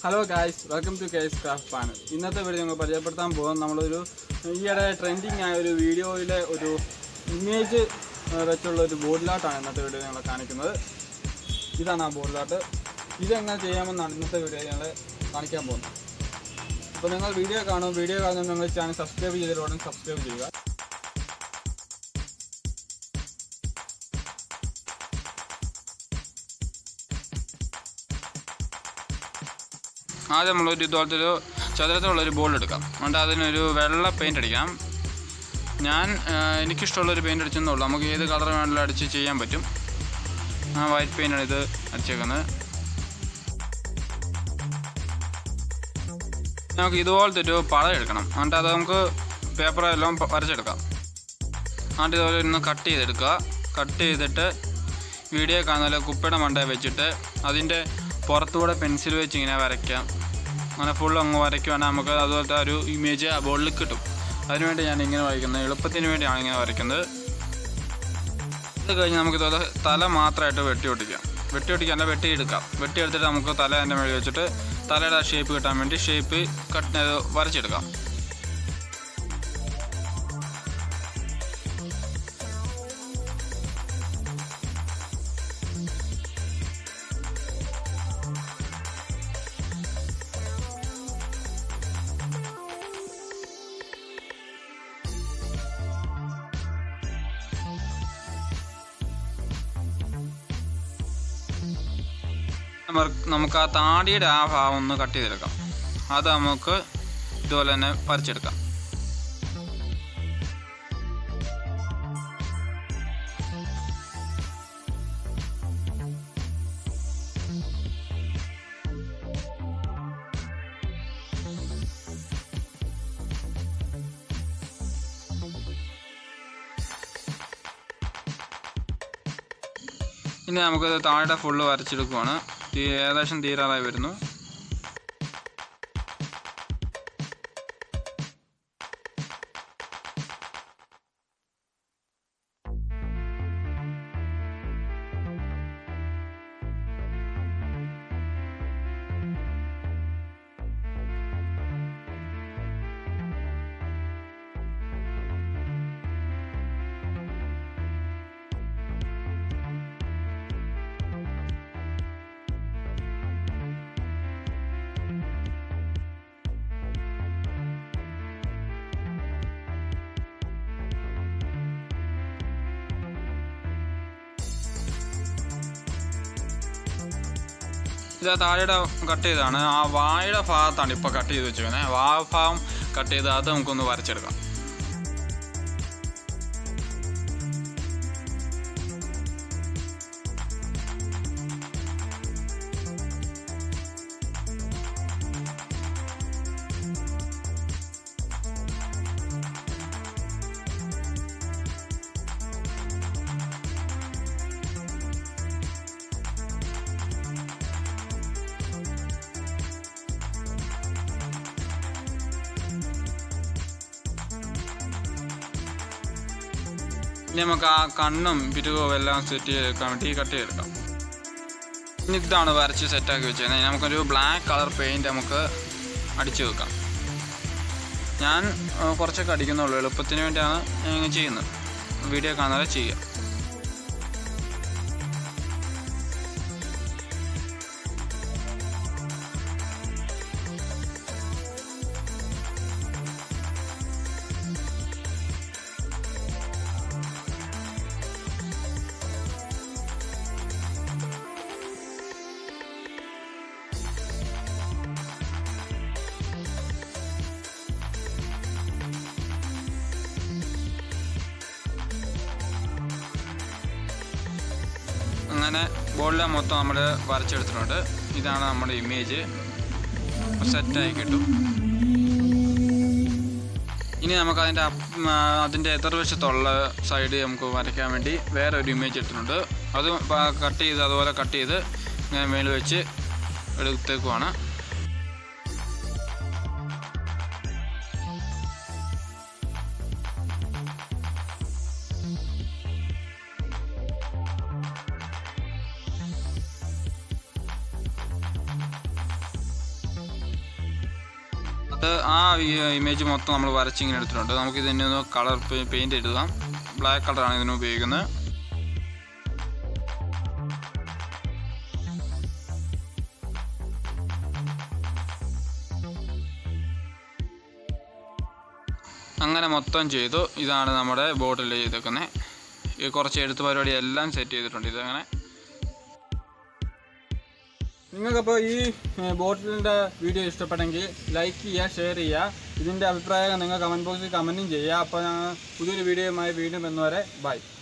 hello guys welcome to case craft panel ഇന്നത്തെ video ഞങ്ങൾ പരിചയപ്പെടുത്താൻ പോകുന്നത് നമ്മളൊരു ഈയിടെ ട്രെൻഡിങ് ആയ ഒരു വീഡിയോയിലെ ഒരു ഇമേജ് വെച്ചുള്ള ഒരു ബോർഡിലാട്ടാണ് ഇന്നത്തെ വീഡിയോ ഞങ്ങൾ കാണിക്കുന്നത് ഇതാണ് ആ ബോർഡിലാട്ട് ഇതെങ്ങനെ ചെയ്യാമെന്നാണ് ഇന്നത്തെ വീഡിയോ ഞങ്ങൾ കാണിക്കാൻ പോകുന്നത് അപ്പോൾ നിങ്ങൾ വീഡിയോ കാണും വീഡിയോ കാണുമ്പോൾ നിങ്ങൾ ചാനൽ സബ്സ്ക്രൈബ് ചെയ്തിട്ട് ഉടൻ സബ്സ്ക്രൈബ് ചെയ്യുക ആദ്യം നമ്മളൊരു ഇതുപോലത്തെ ഒരു ചതുരത്തിലുള്ളൊരു ബോൾ എടുക്കാം എന്നിട്ട് അതിനൊരു വെള്ള പെയിൻ്റ് അടിക്കാം ഞാൻ ആ, എനിക്കിഷ്ടമുള്ളൊരു പെയിൻ്റ് അടിച്ചെന്നുള്ളൂ നമുക്ക് ഏത് കളർ വേണമെങ്കിലും അടിച്ച് ചെയ്യാൻ പറ്റും ആ വൈറ്റ് പെയിൻ്റാണ് ഇത് അടിച്ചേക്കുന്നത് നമുക്ക് ഇതുപോലത്തെ ഒരു പടം എടുക്കണം എന്നിട്ട് അത് നമുക്ക് പേപ്പറെല്ലാം പ- വരച്ചെടുക്കാം എന്നിട്ട് ഇതുപോലെ ഒന്ന് കട്ട് ചെയ്തെടുക്കുക കട്ട് ചെയ്തിട്ട് വീഡിയോ കാണുന്ന കുപ്പയുടെ മണ്ട വെച്ചിട്ട് അതിൻ്റെ പുറത്തുകൂടെ പെൻസിൽ വെച്ച് ഇങ്ങനെ വരയ്ക്കാം അങ്ങനെ ഫുൾ അങ്ങ് വരയ്ക്കുവാണെങ്കിൽ നമുക്ക് അതുപോലത്തെ ഒരു ഇമേജ് ആ ബോർഡിൽ കിട്ടും അതിനുവേണ്ടി ഞാൻ ഇങ്ങനെ വരയ്ക്കുന്നത് എളുപ്പത്തിന് വേണ്ടിയാണ് ഇങ്ങനെ വരയ്ക്കുന്നത് ഇത് കഴിഞ്ഞ് നമുക്ക് ഇതുപോലെ തല മാത്രമായിട്ട് വെട്ടി ഒട്ടിക്കാം വെട്ടി ഒട്ടിക്കാല്ല വെട്ടി എടുക്കാം വെട്ടി എടുത്തിട്ട് നമുക്ക് തല അതിൻ്റെ മേളിൽ വെച്ചിട്ട് തലയുടെ ഷേപ്പ് കിട്ടാൻ വേണ്ടി ഷേപ്പ് കട്ട് വരച്ചെടുക്കാം നമ്മ- നമുക്ക് ആ താടിയുടെ ആ ഭാഗം ഒന്ന് കട്ട് ചെയ്തെടുക്കാം അത് നമുക്ക് ഇതുപോലെ തന്നെ വരച്ചെടുക്കാം ഇനി നമുക്ക് താഴെ ഫുള്ള് വരച്ചെടുക്കുവാണ് തീ- ഏകദേശം തീരാറായി വരുന്നു ഇത് ആ താഴെയുടെ കട്ട് ചെയ്താണ് ആ വായുടെ ഭാഗത്താണ് ഇപ്പോൾ കട്ട് ചെയ്ത് വെച്ചിരിക്കുന്നത് വാ ഭാഗം കട്ട് ചെയ്ത് അത് നമുക്കൊന്ന് വരച്ചെടുക്കാം ഇനി നമുക്ക് ആ കണ്ണും പിരുവും എല്ലാം സെറ്റ് ചെയ്തെടുക്കാൻ വേണ്ടി കട്ട് ചെയ്തെടുക്കാം ഇനി ഇതാണ് വരച്ച് സെറ്റാക്കി വെച്ചത് നമുക്കൊരു ബ്ലാക്ക് കളർ പെയിൻറ് നമുക്ക് അടിച്ചു വെക്കാം ഞാൻ ആ, കുറച്ചൊക്കെ അടിക്കുന്നുള്ളൂ എളുപ്പത്തിന് വേണ്ടിയാണ് ഞാൻ ഇങ്ങനെ ചെയ്യുന്നത് വീഡിയോ കാണാതെ ചെയ്യുക അങ്ങനെ ബോളിലെ മൊത്തം നമ്മൾ വരച്ചെടുത്തിട്ടുണ്ട് ഇതാണ് നമ്മുടെ ഇമേജ് സെറ്റായി കിട്ടും ഇനി നമുക്ക് അതിൻ്റെ അതിൻ്റെ എതിർവശത്തുള്ള സൈഡ് നമുക്ക് വരയ്ക്കാൻ വേണ്ടി വേറെ ഒരു ഇമേജ് എടുത്തിട്ടുണ്ട് അത് കട്ട് ചെയ്ത് അതുപോലെ കട്ട് ചെയ്ത് ഇങ്ങനെ മേളിൽ വെച്ച് എടുത്തേക്കുവാണ് എന്നിട്ട് ആ ഇമേജ് മൊത്തം നമ്മൾ വരച്ചിങ്ങനെ എടുത്തിട്ടുണ്ട് നമുക്ക് ഇതിനെ ഒന്ന് കളർ പെയിൻറ് എഴുതാം ബ്ലാക്ക് കളറാണ് ഇതിന് ഉപയോഗിക്കുന്നത് അങ്ങനെ മൊത്തം ചെയ്തു ഇതാണ് നമ്മുടെ ബോട്ടിൽ ചെയ്തേക്കുന്നത് ഈ കുറച്ച് എഴുത്ത് പരിപാടി എല്ലാം സെറ്റ് ചെയ്തിട്ടുണ്ട് ഇതങ്ങനെ നിങ്ങൾക്കപ്പോൾ ഈ ബോട്ടിലിൻ്റെ വീഡിയോ ഇഷ്ടപ്പെട്ടെങ്കിൽ ലൈക്ക് ചെയ്യുക ഷെയർ ചെയ്യുക ഇതിൻ്റെ അഭിപ്രായം നിങ്ങൾ കമൻറ്റ് ബോക്സിൽ കമൻറ്റും ചെയ്യുക അപ്പോൾ ഞാൻ പുതിയൊരു വീഡിയോയുമായി വീണ്ടും എന്നവരെ ബൈ